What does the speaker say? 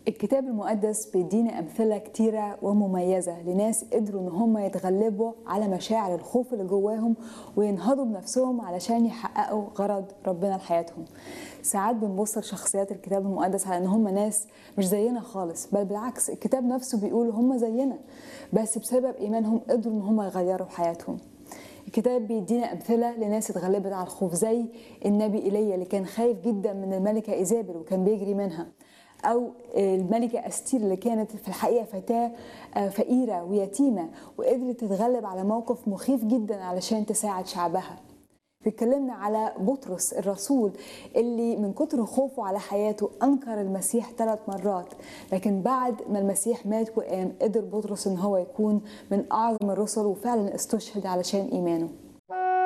الكتاب المقدس بيدينا أمثلة كتيرة ومميزة لناس قدروا إن هم يتغلبوا على مشاعر الخوف اللي جواهم وينهضوا بنفسهم علشان يحققوا غرض ربنا لحياتهم. ساعات بنبص لشخصيات الكتاب المقدس على إن هم ناس مش زينا خالص بل بالعكس الكتاب نفسه بيقول هم زينا بس بسبب إيمانهم قدروا إن هم يغيروا حياتهم. الكتاب بيدينا أمثلة لناس اتغلبت على الخوف زي النبي إيليا اللي كان خايف جدا من الملكة إيزابل وكان بيجري منها أو الملكة أستير اللي كانت في الحقيقة فتاة فقيرة ويتيمة وقدرت تتغلب على موقف مخيف جدا علشان تساعد شعبها اتكلمنا على بطرس الرسول اللي من كتر خوفه على حياته انكر المسيح ثلاث مرات لكن بعد ما المسيح مات وقام قدر بطرس ان هو يكون من اعظم الرسل وفعلا استشهد علشان ايمانه